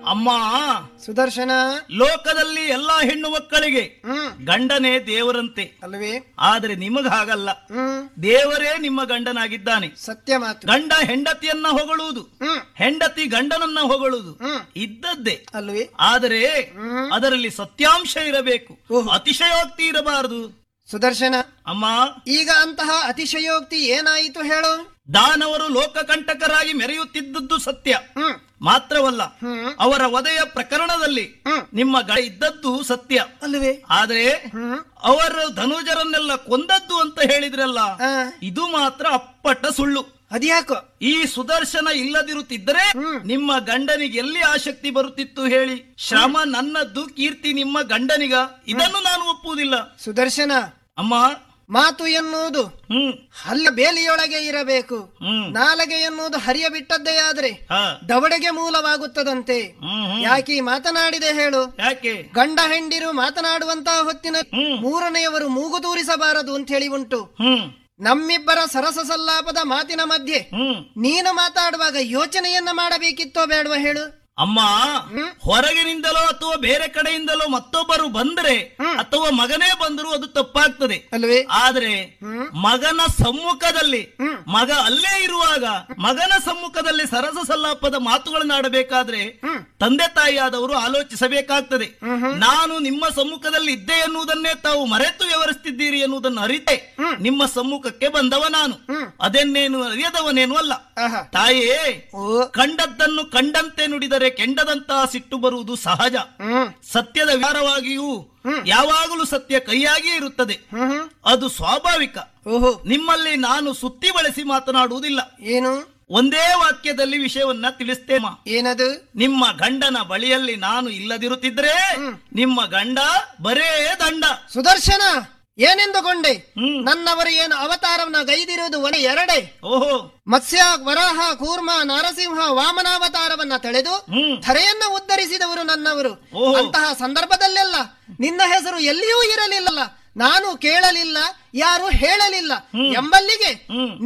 ಅಮ್ಮ ಸುದರ್ಶನ ಲೋಕದಲ್ಲಿ ಎಲ್ಲಾ ಹೆಣ್ಣು ಮಕ್ಕಳಿಗೆ ಹ್ಮ್ ಗಂಡನೇ ದೇವರಂತೆ ಅಲ್ವೇ ಆದರೆ ನಿಮಗ ಹಾಗಲ್ಲ ಹ್ಮ್ ದೇವರೇ ನಿಮ್ಮ ಗಂಡನಾಗಿದ್ದಾನೆ ಸತ್ಯ ಮಾತು ಗಂಡ ಹೆಂಡತಿಯನ್ನ ಹೊಗಳುವುದು ಹ್ಮ್ ಹೆಂಡತಿ ಗಂಡನನ್ನ ಹೊಗಳುವುದು ಹ್ಮ್ ಇದ್ದದ್ದೇ ಅಲ್ವೇ ಆದರೆ ಹ್ಮ್. ಅದರಲ್ಲಿ ಸತ್ಯಾಂಶ ಇರಬೇಕು ಓಹೋ. ಅತಿಶಯೋಕ್ತಿ ಇರಬಾರದು ಸುದರ್ಶನ ಅಮ್ಮ ಈಗ ಅಂತಹ ಅತಿಶಯೋಕ್ತಿ ಏನಾಯಿತು ಹೇಳು ದಾನವರು ಲೋಕಕಂಟಕರಾಗಿ ಮೆರೆಯುತ್ತಿದ್ದದ್ದು ಸತ್ಯ ಹ್ಮ್ ಮಾತ್ರವಲ್ಲ ಹ್ಮ್ ಅವರ ವಧೆಯ ಪ್ರಕರಣದಲ್ಲಿ ಹ್ಮ್ ನಿಮ್ಮ ಗ ಇದ್ದದ್ದು ಸತ್ಯ ಅಲ್ವೇ ಆದರೆ ಹ್ಮ್ ಅವರು ಧನುಜರನ್ನೆಲ್ಲ ಕೊಂದದ್ದು ಅಂತ ಹೇಳಿದ್ರಲ್ಲ ಆ, ಇದು ಮಾತ್ರ ಅಪ್ಪಟ ಸುಳ್ಳು ಅದ್ಯಾಕೋ ಈ ಸುದರ್ಶನ ಇಲ್ಲದಿರುತ್ತಿದ್ದರೆ ಹ್ಮ್. ನಿಮ್ಮ ಗಂಡನಿಗೆ ಎಲ್ಲಿ ಆಸಕ್ತಿ ಬರುತ್ತಿತ್ತು ಹೇಳಿ ಶ್ರಮ ನನ್ನದ್ದು ಕೀರ್ತಿ ನಿಮ್ಮ ಗಂಡನಿಗ ಇದನ್ನು ನಾನು ಒಪ್ಪುವುದಿಲ್ಲ ಸುದರ್ಶನ ಅಮ್ಮ ಮಾತು ಎನ್ನುವುದು ಹ್ಮ್ ಹಲ್ಲ ಬೇಲಿಯೊಳಗೆ ಇರಬೇಕು ಹ್ಮ್ ನಾಲಗೆ ಎನ್ನುವುದು ಹರಿಯ ಬಿಟ್ಟದ್ದೇ ಆದ್ರೆ ಹಾ ದವಡೆಗೆ ಮೂಲವಾಗುತ್ತದಂತೆ ಹ್ಮ್ ಹ್ಮ್. ಯಾಕೆ ಈ ಮಾತನಾಡಿದೆ ಹೇಳು ಯಾಕೆ ಗಂಡ ಹೆಂಡಿರು ಮಾತನಾಡುವಂತಹ ಹೊತ್ತಿನ ಹ್ಮ್. ಮೂರನೆಯವರು ಮೂಗು ತೂರಿಸಬಾರದು ಅಂತ ಹೇಳಿ ಉಂಟು ಹ್ಮ್ ನಮ್ಮಿಬ್ಬರ ಸರಸ ಸಲ್ಲಾಪದ ಮಾತಿನ ಮಧ್ಯೆ ಹ್ಮ್ ನೀನು ಮಾತಾಡುವಾಗ ಯೋಚನೆಯನ್ನ ಮಾಡಬೇಕಿತ್ತೋ ಬೇಡವಾ ಹೇಳು ಅಮ್ಮ ಹ್ಮ್. ಹೊರಗಿನಿಂದಲೋ ಅಥವಾ ಬೇರೆ ಕಡೆಯಿಂದಲೋ ಮತ್ತೊಬ್ಬರು ಬಂದ್ರೆ ಹ್ಮ್. ಅಥವಾ ಮಗನೇ ಬಂದರೂ ಅದು ತಪ್ಪಾಗ್ತದೆ ಅಲ್ವೇ ಆದ್ರೆ ಹ್ಮ್. ಮಗನ ಸಮ್ಮುಖದಲ್ಲಿ ಹ್ಮ್. ಮಗ ಅಲ್ಲೇ ಇರುವಾಗ ಮಗನ ಸಮ್ಮುಖದಲ್ಲಿ ಸರಸ ಸಲ್ಲಾಪದ ಮಾತುಗಳನ್ನಾಡಬೇಕಾದ್ರೆ ಹ್ಮ್. ತಂದೆ ತಾಯಿಯಾದವರು ಆಲೋಚಿಸಬೇಕಾಗ್ತದೆ ಹ್ಮ್ ಹ್ಮ್. ನಾನು ನಿಮ್ಮ ಸಮ್ಮುಖದಲ್ಲಿ ಇದ್ದೆ ಎನ್ನುವುದನ್ನೇ ತಾವು ಮರೆತು ವ್ಯವಹರಿಸುತ್ತಿದ್ದೀರಿ ಎನ್ನುವುದನ್ನು ಅರಿತೆ ಹ್ಮ್. ನಿಮ್ಮ ಸಮ್ಮುಖಕ್ಕೆ ಬಂದವ ನಾನು ಹ್ಮ್. ಅದನ್ನೇನು ಅರಿಯದವನೇನು ಅಲ್ಲ ಆಹಾ ತಾಯೇ ಓ ಕಂಡದ್ದನ್ನು ಕಂಡಂತೆ ನುಡಿದರೆ ಕೆಂಡದಂತಹ ಸಿಟ್ಟು ಬರುವುದು ಸಹಜ ಹ್ಮ್ ಸತ್ಯದ ವಿಚಾರವಾಗಿಯೂ ಹ್ಮ್. ಯಾವಾಗಲೂ ಸತ್ಯ ಕೈಯಾಗಿಯೇ ಇರುತ್ತದೆ ಹ್ಮ್ ಹ್ಮ್. ಅದು ಸ್ವಾಭಾವಿಕ ಓಹೋ ನಿಮ್ಮಲ್ಲಿ ನಾನು ಸುತ್ತಿ ಬಳಸಿ ಮಾತನಾಡುವುದಿಲ್ಲ ಏನು ಒಂದೇ ವಾಕ್ಯದಲ್ಲಿ ವಿಷಯವನ್ನ ತಿಳಿಸ್ತೇಮ ಏನದು ನಿಮ್ಮ ಗಂಡನ ಬಳಿಯಲ್ಲಿ ನಾನು ಇಲ್ಲದಿರುತ್ತಿದ್ರೆ ಹ್ಮ್. ನಿಮ್ಮ ಗಂಡ ಬರೇ ದಂಡ ಸುದರ್ಶನ ಏನೆಂದುಕೊಂಡೆ ಹ್ಮ್. ನನ್ನವರು ಏನು ಅವತಾರವನ್ನ ಗೈದಿರುವುದು ಒನೆ ಎರಡೇ ಓಹೋ ಮತ್ಸ್ಯ ವರಾಹ ಕೂರ್ಮ ನರಸಿಂಹ ವಾಮನಾವತಾರವನ್ನ ತಳೆದು ಹ್ಮ್ ಧರೆಯನ್ನ ಉದ್ಧರಿಸಿದವರು ನನ್ನವರು ಓಹೋ. ಅಂತಹ ಸಂದರ್ಭದಲ್ಲೆಲ್ಲ ನಿನ್ನ ಹೆಸರು ಎಲ್ಲಿಯೂ ಇರಲಿಲ್ಲ ನಾನು ಕೇಳಲಿಲ್ಲ ಯಾರು ಹೇಳಲಿಲ್ಲ ಎಂಬಲ್ಲಿಗೆ ಹ್ಮ್